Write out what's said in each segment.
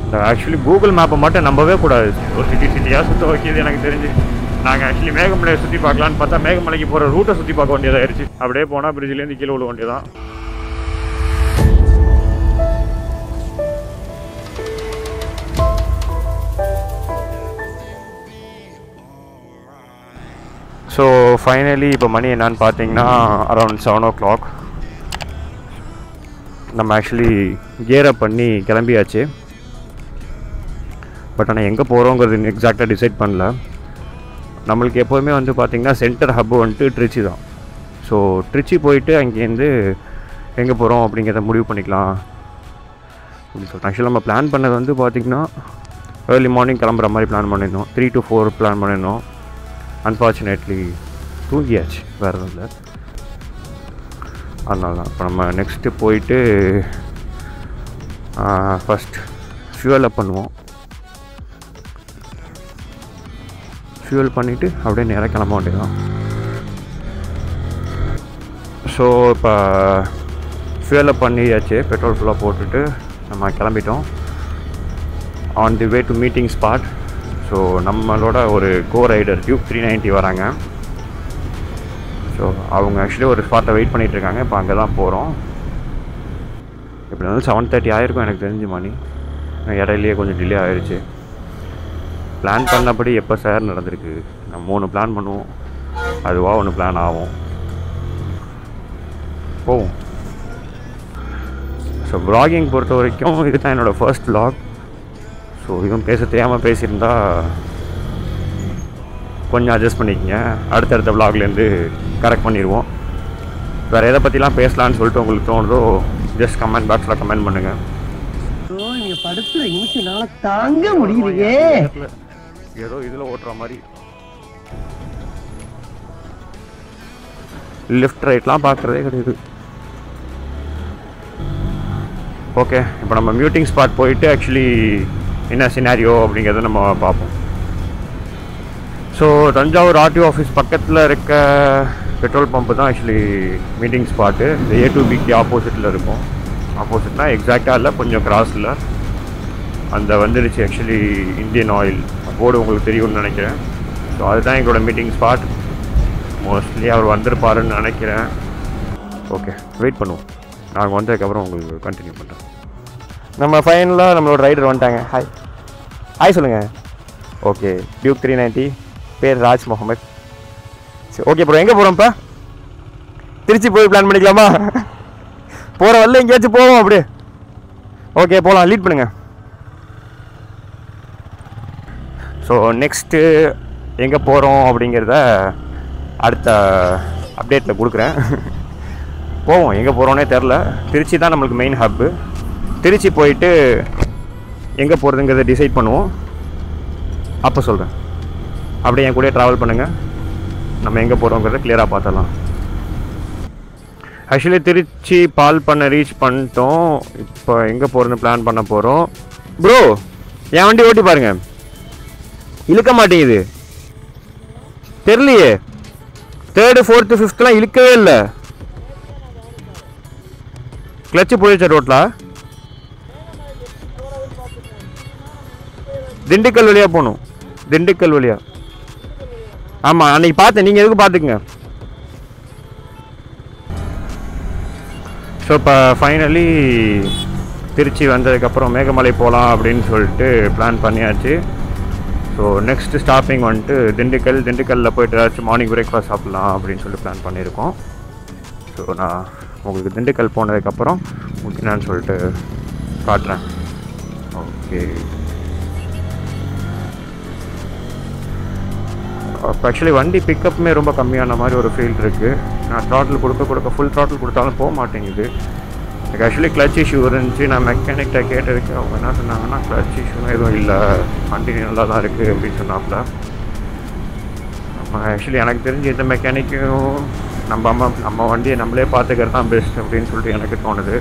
இந்த actually Google மேப்பை மட்டும் நம்பவே கூடாது ஒரு சிட்டி சிட்டியாக சுற்ற வைக்கிது எனக்கு தெரிஞ்சு நாங்கள் ஆக்சுவலி மேகமலையை சுற்றி பார்க்கலான்னு பார்த்தா மேகமலைக்கு போகிற ரூட்டை சுற்றி பார்க்க வேண்டியதாயிருச்சு அப்படியே போனால் பிரிட்ஜ்லேருந்து கீழே விழ வேண்டியதான் ஸோ ஃபைனலி இப்போ மணி என்னன்னு பார்த்தீங்கன்னா அரௌண்ட் செவன் ஓ கிளாக் நம்ம ஆக்சுவலி கியர் அப் பண்ணி கிளம்பியாச்சு பட் ஆனால் எங்கே போகிறோங்கிறது எக்ஸாக்டாக டிசைட் பண்ணல நம்மளுக்கு எப்போதுமே வந்து பார்த்திங்கன்னா சென்டர் ஹப்பு வந்துட்டு ட்ரிச்சி தான் ஸோ ட்ரிச்சி போயிட்டு அங்கேருந்து எங்கே போகிறோம் அப்படிங்கிறத முடிவு பண்ணிக்கலாம் அப்படின்னு சொல்லிட்டு ஆக்சுவலாக நம்ம பிளான் பண்ணது வந்து பார்த்திங்கன்னா ஏர்லி மார்னிங் கிளம்புற மாதிரி பிளான் பண்ணியிருந்தோம் த்ரீ டு ஃபோர் பிளான் பண்ணியிருந்தோம் அன்ஃபார்ச்சுனேட்லி தூங்கியாச்சு வேறு எதுவும் இல்லை அதனால தான் இப்போ நம்ம நெக்ஸ்ட்டு போயிட்டு ஃபஸ்ட் ஃபியூவல் அப் பண்ணுவோம் ஃபியூவல் பண்ணிவிட்டு அப்படியே நேராக கிளம்ப வேண்டியதான் ஸோ இப்போ ஃபியூவல் அப் பண்ணியாச்சு பெட்ரோல் ஃபுல்லாக போட்டுட்டு நம்ம கிளம்பிட்டோம் on the way to meeting spot so நம்மளோட ஒரு co rider Duke three ninety வராங்க ஸோ அவங்க ஆக்சுவலி ஒரு ஸ்பாட்டை வெயிட் பண்ணிகிட்டு இருக்காங்க இப்போ அங்கே தான் போகிறோம் இப்படி வந்து செவன் தேர்ட்டி ஆயிருக்கும் எனக்கு தெரிஞ்சு மணி இடையிலேயே கொஞ்சம் டிலே ஆயிடுச்சு பிளான் பண்ணபடி எப்போ சார் நடந்திருக்கு நம்ம மூணு பிளான் பண்ணுவோம் அதுவாக ஒன்று பிளான் ஆகும் போவோம் ஸோ வ்ளாகிங் பொறுத்த வரைக்கும் இதுதான் என்னோடய ஃபர்ஸ்ட் vlog ஸோ இதுவும் பேச தெரியாமல் பேசியிருந்தா கொஞ்சம் அட்ஜஸ்ட் பண்ணிக்கங்க அடுத்தடுத்த vlogலேருந்து கரெக்ட் பண்ணிடுவோம் வேறு எதை பற்றிலாம் பேசலான்னு சொல்லிட்டு உங்களுக்கு தோணுதோ ஜஸ்ட் கமெண்ட் பாக்ஸில் கமெண்ட் பண்ணுங்கள் ஓ நீங்க படுத்துற நிமிஷம்னால தாங்க முடியலையே ஏதோ இதில் ஓட்டுற மாதிரி லெஃப்ட் ரைட்லாம் பார்க்குறதே கிடையாது ஓகே இப்போ நம்ம மியூட்டிங் ஸ்பாட் போயிட்டு ஆக்சுவலி என்ன சினாரியோ அப்படிங்கிறத நம்ம பார்ப்போம் ஸோ தஞ்சாவூர் ஆர்டிஓ ஆஃபீஸ் பக்கத்தில் இருக்க பெட்ரோல் பம்பு தான் ஆக்சுவலி மீட்டிங் ஸ்பாட்டு இந்த ஏ டு பிக்கு ஆப்போசிட்டில் இருக்கும் ஆப்போசிட்னா எக்ஸாக்டாக இல்லை கொஞ்சம் கிராஸில் அந்த வந்துடுச்சு ஆக்சுவலி இந்தியன் ஆயில் போர்டு உங்களுக்கு தெரியும்னு நினைக்கிறேன் ஸோ அதுதான் எங்களோட மீட்டிங் ஸ்பாட் மோஸ்ட்லி அவர் வந்திருப்பாருன்னு நினைக்கிறேன் ஓகே வெயிட் பண்ணுவோம் நாங்கள் வந்ததுக்கப்புறம் உங்களுக்கு கண்டினியூ பண்ணுறோம் நம்ம ஃபைனலாக நம்மளோட ரைடர் வந்துட்டாங்க ஹாய் ஹாய் சொல்லுங்கள் ஓகே டியூக் த்ரீ நைன்ட்டி பேர் ராஜ் முகமது சரி ஓகே ப்ரோ எங்கே போகிறோம்ப்பா திருச்சி போய் பிளான் பண்ணிக்கலாமா போகிற வரல எங்கேயாச்சும் போவோம் அப்படியே ஓகே போகலாம் லீட் பண்ணுங்க ஸோ நெக்ஸ்ட்டு எங்கே போகிறோம் அப்படிங்கிறத அடுத்த அப்டேட்டில் கொடுக்குறேன் போவோம் எங்கே போகிறோன்னே தெரில திருச்சி தான் நம்மளுக்கு மெயின் ஹப்பு திருச்சி போயிட்டு எங்கே போகிறதுங்கிறத டிசைட் பண்ணுவோம் அப்போ சொல்கிறேன் அப்படியே என் கூட ட்ராவல் பண்ணுங்கள் நம்ம எங்கே போகிறோங்கிறத கிளியராக பார்த்தலாம் ஆக்சுவலி திருச்சி பால் பண்ண ரீச் பண்ணிட்டோம் இப்போ எங்கே போகிறதுன்னு பிளான் பண்ண போகிறோம் ப்ரோ என் வண்டி ஓட்டி பாருங்க இழுக்க மாட்டேங்குது தெரியலையே தேர்டு ஃபோர்த்து ஃபிஃப்த்லாம் இழுக்கவே இல்லை கிளச்சு போயிடுச்சா ரோட்டில் திண்டுக்கல் வழியா போகணும் திண்டுக்கல் வழியா ஆமாம் அன்னைக்கு பார்த்தேன் நீங்கள் எதுக்கு பார்த்துக்குங்க ஸோ இப்போ ஃபைனலி திருச்சி வந்ததுக்கப்புறம் மேகமலை போகலாம் அப்படின்னு சொல்லிட்டு பிளான் பண்ணியாச்சு ஸோ நெக்ஸ்ட் ஸ்டாப்பிங் வந்துட்டு திண்டுக்கல் திண்டுக்கல்லில் போயிட்டு ஏதாச்சும் மார்னிங் பிரேக்ஃபாஸ்ட் சாப்பிட்லாம் அப்படின்னு சொல்லி பிளான் பண்ணியிருக்கோம் ஸோ நான் உங்களுக்கு திண்டுக்கல் போனதுக்கப்புறம் உங்களுக்கு என்னன்னு சொல்லிட்டு காட்டுறேன் ஓகே அப்போ ஆக்சுவலி வண்டி பிக்கப்புமே ரொம்ப கம்மியான மாதிரி ஒரு ஃபீல் இருக்குது நான் த்ராட்டில் கொடுக்க கொடுக்க ஃபுல் த்ராட்டில் கொடுத்தாலும் போக மாட்டேங்குது எனக்கு ஆக்சுவலி கிளச் இஷ்யூ இருந்துச்சு நான் மெக்கானிக்கிட்ட கேட்டதுக்கு அவங்க என்ன சொன்னாங்கன்னா கிளச் இஷ்யூ எதுவும் இல்லை வண்டி நல்லா தான் இருக்குது அப்படின்னு சொன்னாப்புல நம்ம ஆக்சுவலி எனக்கு தெரிஞ்சு எந்த மெக்கானிக்கும் நம்ம அம்மா நம்ம வண்டியை நம்மளே பார்த்துக்கிறது தான் பெஸ்ட் அப்படின்னு சொல்லிட்டு எனக்கு தோணுது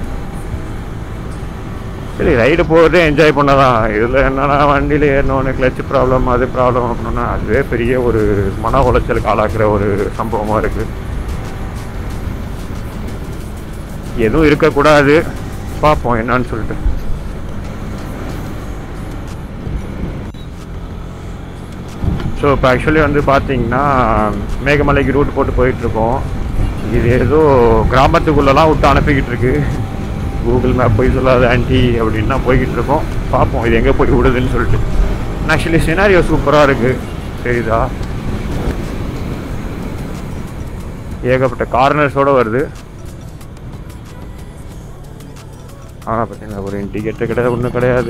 சரி ரைடு போகிறதே என்ஜாய் பண்ண தான் இதில் என்னன்னா வண்டியில் ஏறினோன்னு கிளச் ப்ராப்ளம் அது ப்ராப்ளம் அப்படின்னா அதுவே பெரிய ஒரு மன உளைச்சலுக்கு ஆளாக்குற ஒரு சம்பவமாக இருக்குது எதுவும் இருக்கக்கூடாது பார்ப்போம் என்னன்னு சொல்லிட்டு ஸோ இப்போ ஆக்சுவலி வந்து பார்த்தீங்கன்னா மேகமலைக்கு ரூட் போட்டு போயிட்டுருக்கோம் இது ஏதோ கிராமத்துக்குள்ளெல்லாம் விட்டு அனுப்பிக்கிட்டு இருக்கு கூகுள் மேப் போய் சொல்லாத ஆன்டி அப்படின்னா போய்கிட்டு இருக்கோம் பார்ப்போம் இது எங்கே போய் விடுதுன்னு சொல்லிட்டு ஆக்சுவலி சினாரியோ சூப்பராக இருக்குது தெரியுதா ஏகப்பட்ட கார்னர்ஸோட வருது ஆனால் பார்த்தீங்கன்னா ஒரு இண்டிகேட்டர் கிடையாது ஒன்றும் கிடையாது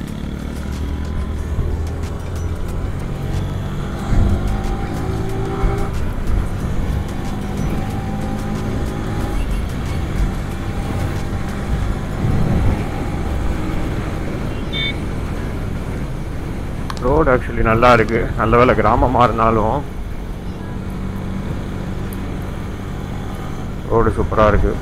ரோடு ஆக்சுவலி நல்லா இருக்கு நல்ல வேலை கிராமமாக இருந்தாலும் ரோடு சூப்பராக இருக்கு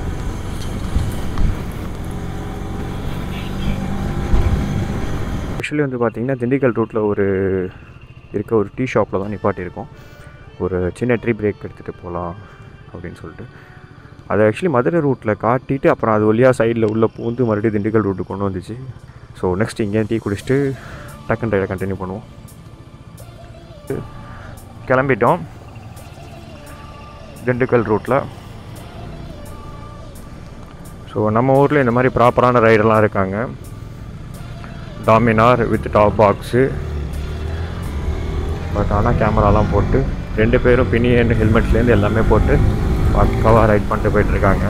ஆக்சுவலி வந்து பார்த்தீங்கன்னா திண்டுக்கல் ரூட்டில் ஒரு இருக்க ஒரு டீ ஷாப்பில் தான் நிப்பாட்டியிருக்கோம் ஒரு சின்ன ட்ரீ பிரேக் எடுத்துகிட்டு போகலாம் அப்படின்னு சொல்லிட்டு அது ஆக்சுவலி மதுரை ரூட்டில் காட்டிட்டு அப்புறம் அது வழியாக சைடில் உள்ளே பூந்து மறுபடியும் திண்டுக்கல் ரூட்டுக்கு கொண்டு வந்துச்சு ஸோ நெக்ஸ்ட் இங்கே டீ குடிச்சிட்டு டக்குன்னு ரைடை கண்டினியூ பண்ணுவோம் கிளம்பிட்டோம் திண்டுக்கல் ரூட்டில் ஸோ நம்ம ஊரில் இந்த மாதிரி ப்ராப்பரான ரைடெல்லாம் இருக்காங்க Dominar with top box but ஆனால் கேமராலாம் போட்டு ரெண்டு பேரும் பினியன் ஹெல்மெட்லேருந்து எல்லாமே போட்டு பக்காவாக ரைட் பண்ணிட்டு போயிட்டுருக்காங்க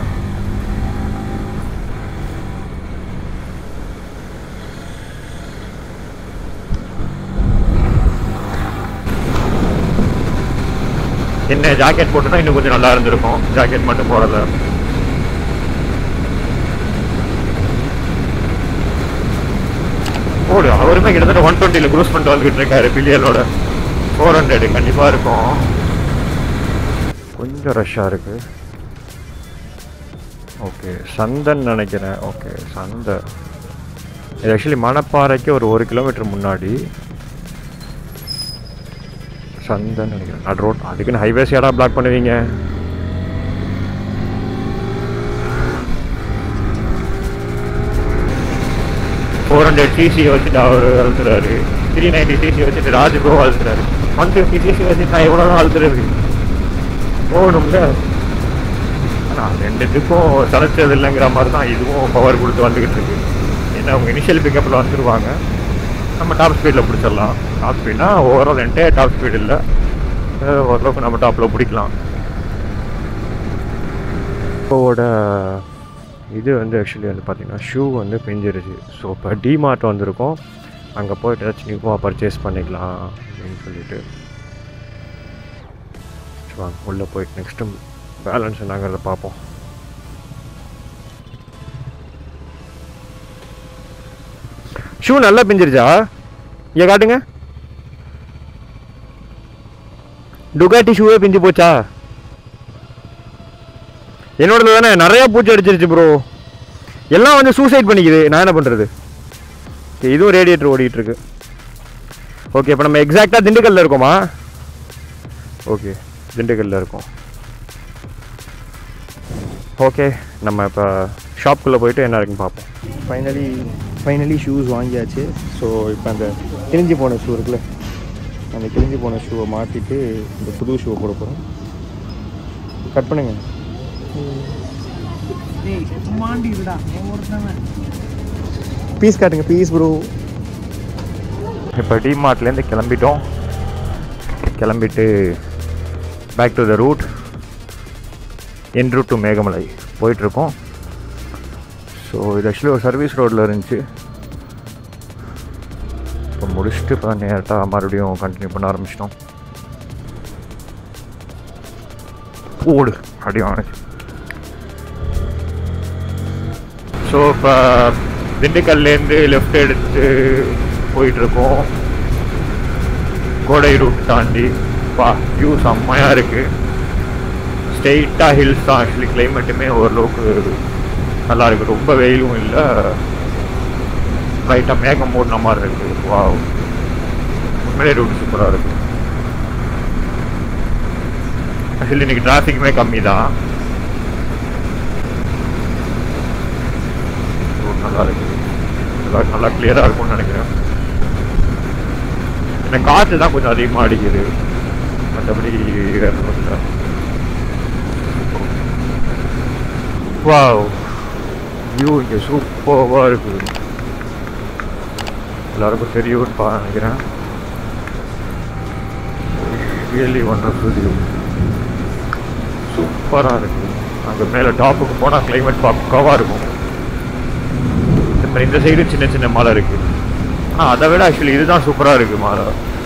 என்ன ஜாக்கெட் போட்டுனா இன்னும் கொஞ்சம் நல்லா இருந்திருக்கும் ஜாக்கெட் மட்டும் போடல ஓடு அவருமே கிட்டத்தட்ட ஒன் டுவெண்ட்டியில் க்ரூஸ் பண்ணிட்டு வந்துகிட்டு இருக்காரு பில்லியனோட ஃபோர் ஹண்ட்ரட் கண்டிப்பாக இருக்கும் கொஞ்சம் ரஷ்ஷாக இருக்கு ஓகே சந்தன் நினைக்கிறேன் ஓகே சந்தை இது ஆக்சுவலி மணப்பாறைக்கு ஒரு ஒரு கிலோமீட்டர் முன்னாடி சந்தன் நினைக்கிறேன் நடு ரோட் அதுக்குன்னு ஹைவேஸ் ஏடா பிளாக் பண்ணுவீங்க ஃபோர் ஹண்ட்ரட் சிசி வச்சுட்டு அவர் அழுத்துறாரு த்ரீ நைன்டி சிசி வச்சுட்டு ராஜுகோ அழுத்துறாரு ஒன் ஃபிஃப்டி சிசி வச்சுட்டு நான் எவ்வளோ தான் அழுத்துறது போகணும்ல ஆனால் ரெண்டுத்துக்கும் சளைச்சது இல்லைங்கிற மாதிரி தான் இதுவும் பவர் கொடுத்து வந்துக்கிட்டு இருக்கு ஏன்னா அவங்க இனிஷியல் பிக்கப்பில் வந்துருவாங்க நம்ம டாப் ஸ்பீடில் பிடிச்சிடலாம் டாப் ஸ்பீட்னா ஓவரால் என்டே டாப் ஸ்பீட் இல்லை அஹ் ஓரளவுக்கு நம்ம டாப்பில் பிடிக்கலாம் இப்போவோட இது வந்து ஆக்சுவலி வந்து பார்த்தீங்கன்னா ஷூ வந்து பிஞ்சிருச்சு ஸோ இப்போ டிமார்ட் வந்திருக்கோம் அங்கே போயிட்டு ஏதாச்சும் நியூவாக பர்ச்சேஸ் பண்ணிக்கலாம் அப்படின்னு சொல்லிட்டு சரி வாங்க உள்ளே போயிட்டு நெக்ஸ்ட்டு பேலன்ஸ் என்னங்கிறத பார்ப்போம் ஷூ நல்லா பிஞ்சிருச்சா இங்கே காட்டுங்க டுகாட்டி ஷூவே பிஞ்சு போச்சா என்னோடது தானே நிறையா பூச்சி அடிச்சிருச்சு ப்ரோ எல்லாம் வந்து சூசைட் பண்ணிக்குது நான் என்ன பண்ணுறது இதுவும் ரேடியேட்டர் ஓடிட்டு இருக்கு ஓகே இப்போ நம்ம எக்ஸாக்டாக திண்டுக்கல்ல இருக்கோமா ஓகே திண்டுக்கல்ல இருக்கோம் ஓகே நம்ம இப்போ ஷாப்புக்குள்ளே போயிட்டு என்ன இருக்குன்னு பார்ப்போம் ஃபைனலி ஃபைனலி ஷூஸ் வாங்கியாச்சு ஸோ இப்போ அந்த கிழிஞ்சு போன ஷூ இருக்குல்ல அந்த கிழிஞ்சு போன ஷூவை மாற்றிட்டு இந்த புது ஷூவை போட போகிறோம் கட் பண்ணுங்க மாண்டி இருடா என் ஒருத்தவன் பீஸ் காட்டுங்க பீஸ் ப்ரோ இப்போ டிமார்ட்லேருந்து கிளம்பிட்டோம் கிளம்பிட்டு back to the route en route to Meghamalai போயிட்டுருக்கோம் ஸோ இது ஆக்சுவலி ஒரு சர்வீஸ் ரோட்டில் இருந்துச்சு இப்போ முடிச்சுட்டு இப்போ நேரட்டாக மறுபடியும் கண்டினியூ பண்ண ஆரம்பிச்சிட்டோம் ஓடு அப்படியே ஸோ இப்போ திண்டுக்கல்லேருந்து லெஃப்ட் எடுத்து போயிட்டுருக்கோம் கோடை ரூட் தாண்டி பா வியூ செம்மையாக இருக்குது ஸ்ட்ரெயிட்டாக ஹில்ஸ் தான் ஆக்சுவலி கிளைமேட்டுமே ஓரளவுக்கு நல்லா இருக்கு ரொம்ப வெயிலும் இல்லை லைட்டாக மேகம் மூடின மாதிரி இருக்குது வா உண்மையிலே ரூட் சூப்பராக இருக்குது ஆக்சுவலி இன்னைக்கு டிராஃபிக்குமே கம்மி தான் ரோட் நல்லா இருக்கு நல்லா நல்லா கிளியராக இருக்கும்னு நினைக்கிறேன் இந்த காற்று தான் கொஞ்சம் அதிகமாக அடிக்குது மற்றபடி வேற ஒண்ணும் இல்ல. வாவ் வியூ இங்கே சூப்பராக இருக்குது எல்லாருக்கும் தெரியும்னு பா நினைக்கிறேன் ரியலி ஒண்டர்ஃபுல் வியூ சூப்பராக இருக்குது அங்கே மேலே டாப்புக்கு போனால் கிளைமேட் பக்காவாக இருக்கும் இந்த மாதிரி இந்த சைடு சின்ன சின்ன மலை இருக்குது ஆனால் அதை விட ஆக்சுவலி இதுதான் சூப்பராக இருக்குது மலை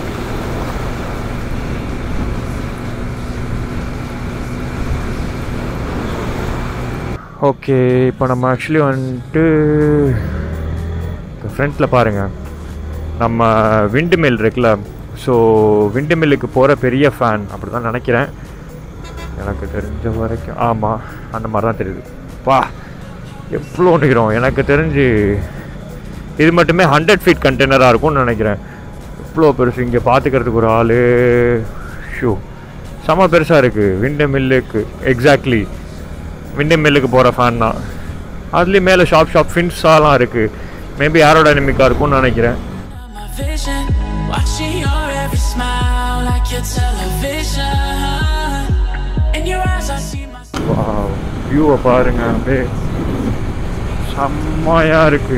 ஓகே இப்போ நம்ம ஆக்சுவலி வந்துட்டு ஃப்ரண்ட்டில் பாருங்கள் நம்ம விண்டு மில் இருக்குல்ல ஸோ விண்டு மில்லுக்கு போகிற பெரிய ஃபேன் அப்படி தான் நினைக்கிறேன் எனக்கு தெரிஞ்ச வரைக்கும் ஆமாம் அந்த மாதிரி தான் தெரியுது வா எவ்வளோ நிற்கிறோம் எனக்கு தெரிஞ்சு இது மட்டுமே ஹண்ட்ரட் ஃபீட் கண்டெய்னராக இருக்கும்னு நினைக்கிறேன் இவ்வளோ பெருசு இங்கே பார்த்துக்கிறதுக்கு ஒரு ஆள் ஷூ செம பெருசாக இருக்குது விண்டு மில்லுக்கு எக்ஸாக்ட்லி விண்டு மில்லுக்கு போகிற ஃபேன் தான் அதுலேயும் மேலே ஷாப் ஷாப் ஃபின்ஸாலாம் இருக்குது மேபி ஏரோடைனமிக்காக இருக்கும்னு நினைக்கிறேன் my vision, watching your every smile like your television. In your eyes, I see my. வியூவை பாருங்க அப்படியே செம்மையாக இருக்கு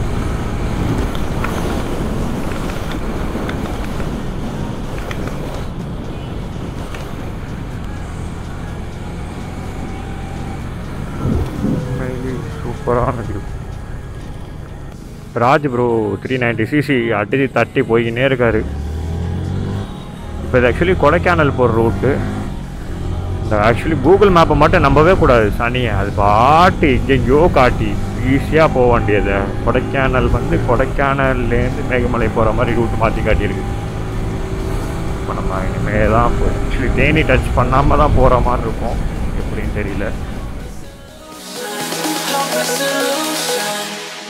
சூப்பரான view Raj bro three ninety CC அடி தட்டி போய்கினே இருக்காரு இப்போ இது ஆக்சுவலி கொடைக்கானல் போகிற ரூட்டு இந்த ஆக்சுவலி கூகுள் மேப்பை மட்டும் நம்பவே கூடாது சனியை அது பாட்டு எங்கெங்கேயோ காட்டி ஈஸியாக போக வேண்டியது கொடைக்கானல் வந்து கொடைக்கானல்லேருந்து மேகமலை போகிற மாதிரி ரூட் மாற்றி காட்டியிருக்கு இப்போ நம்ம இனிமேல் தான் ஆக்சுவலி தேனி டச் பண்ணாமல் தான் போகிற மாதிரி இருக்கும் எப்படின்னு தெரியல Hopeless solution.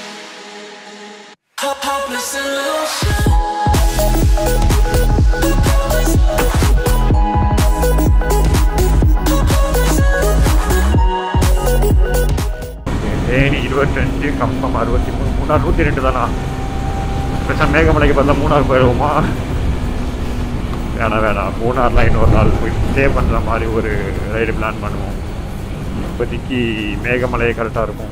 Hope- Hopeless solution. Theni இருபத்தஞ்சு கம்பம் அறுபத்தி மூணு மூணார் நூற்றி ரெண்டு தானா பேசாம மேகமலைக்கு பதிலா மூணார் போயிடுவோமா வேணாம் வேணாம் மூணார்லாம் இன்னொரு நாள் போய் ஸ்டே பண்ணுற மாதிரி ஒரு ரைடு பிளான் பண்ணுவோம் இப்போதைக்கு மேகமலையே கரெக்டாக இருக்கும்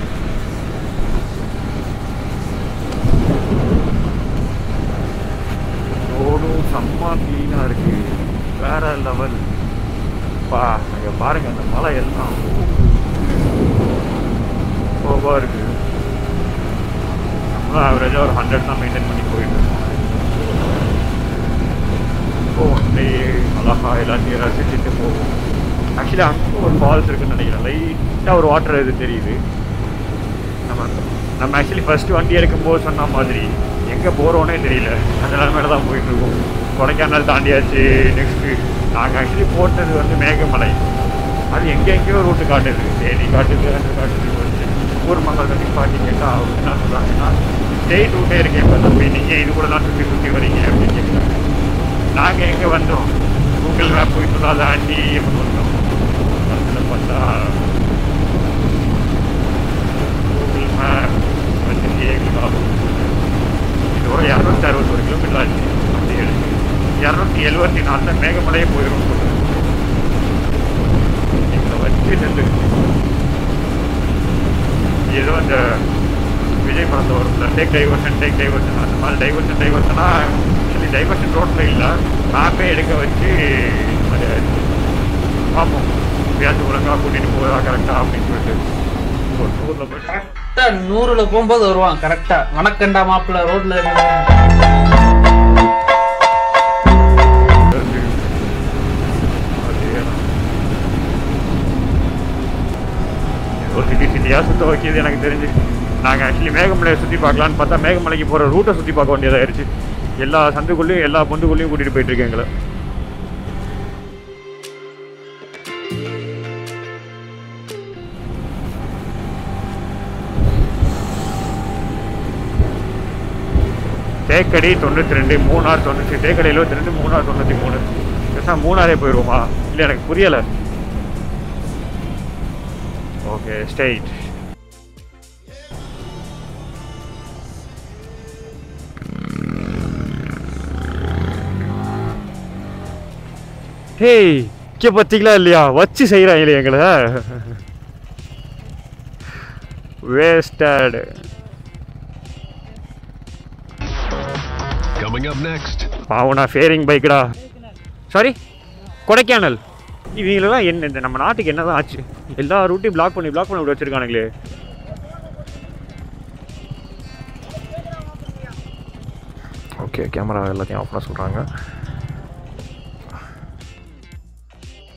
ரோடும் செம்ம க்ளீனாக இருக்கு வேற லெவல் பா அங்கே பாருங்க அந்த மலை எல்லாம் சூப்பராக இருக்கு நம்மளும் ஆவரேஜாக ஒரு ஹண்ட்ரட் தான் மெயின்டைன் பண்ணி போயிட்டு இருக்கோம் இப்போ ஒன்றை அழகா எல்லாத்தையும் ரசிச்சுட்டு போவோம் ஆக்சுவலி அங்கே ஒரு ஃபால்ஸ் இருக்குன்னு நினைக்கிறேன் லைட்டாக ஒரு வாட்டர் இது தெரியுது நம்ம நம்ம ஆக்சுவலி ஃபர்ஸ்ட் வண்டி எடுக்கும்போது சொன்ன மாதிரி எங்கே போகிறோன்னே தெரியல அந்த நிலமையில தான் போயிட்டு இருக்கோம் கொடைக்கானல் தாண்டியாச்சு நெக்ஸ்ட்டு நாங்கள் ஆக்சுவலி போட்டது வந்து மேகமலை அது எங்கே எங்கேயோ ரூட்டு காட்டுது தேனி காட்டுது அது காட்டுது வந்து ஊர் மங்கள் வந்து பாட்டி கேட்டால் அவங்க என்ன சொல்கிறாங்கன்னா ஸ்டேட் ரூட்டே இருக்கேன் இப்போ தம்பி நீங்கள் இது கூட தான் சுற்றி சுற்றி வரீங்க அப்படின்னு கேட்குறாங்க நாங்கள் எங்கே வந்தோம் கூகுள் மேப் போய் சொல்லாத ஆண்டி எப்படி வந்தோம் அதில் பார்த்தா கூகுள் மேப் வந்து எங்களுக்கு இது ஒரு இரநூத்தி அறுபத்தொரு கிலோமீட்டர் ஆச்சு அப்படி எடுத்து இரநூத்தி எழுபத்தி நாலு தான் மேகமலையே போயிடும் சொல்கிறேன் எங்களை வச்சு நின்று ஏதோ அந்த விஜய் படத்தில் வரும்ல டேக் டைவர்ஷன் டேக் டைவர்ஷன் அந்த மாதிரி டைவர்ஷன் டைவர்ஷனா ஆக்சுவலி டைவர்ஷன் ரோட்டில் இல்லை மேப்பே எடுக்க வச்சு அது பார்ப்போம் எப்பயாச்சும் ஒழுங்காக கூட்டிகிட்டு போகிறா கரெக்டாக அப்படின்னு சொல்லிட்டு ஒரு டூரில் போயிட்டு கரெக்டா நூறுல போகும்போது வருவான் கரெக்டா வணக்கண்டா மாப்பிள்ள ரோட்ல ஒரு சிட்டி சிட்டியாக சுற்ற வைக்கிது எனக்கு தெரிஞ்சு நாங்கள் ஆக்சுவலி மேகமலையை சுற்றி பார்க்கலான்னு பார்த்தா மேகமலைக்கு போகிற ரூட்டை சுற்றி பார்க்க வேண்டியதாயிருச்சு எல்லா சந்துக்குள்ளேயும் எல்லா பொந்துக்குள்ளேயும் கூட்டிகிட்டு போயிட்டு இருக்கேன் எங்களை தேக்கடி தொண்ணூற்றி ரெண்டு மூணார் தொண்ணூற்றி தேக்கடி எழுபத்தி ரெண்டு மூணார் தொண்ணூற்றி மூணு பேசாம மூணாரே போயிடுவோமா இல்லை எனக்கு புரியலை ஓகே ஸ்ட்ரெயிட் ஹேய் இங்கே பார்த்தீங்களா இல்லையா வச்சு செய்கிறாங்களே எங்களை wasted Coming up next. Bhavana fairing பைக்கடா சாரி கொடைக்கானல் இவங்களெல்லாம் என்ன இந்த நம்ம நாட்டுக்கு என்னதான் ஆச்சு எல்லா ரூட்டையும் பிளாக் பண்ணி பிளாக் பண்ணி விட்டு வச்சிருக்கானுங்களே ஓகே கேமரா எல்லாத்தையும் ஆஃப் பண்ண சொல்கிறாங்க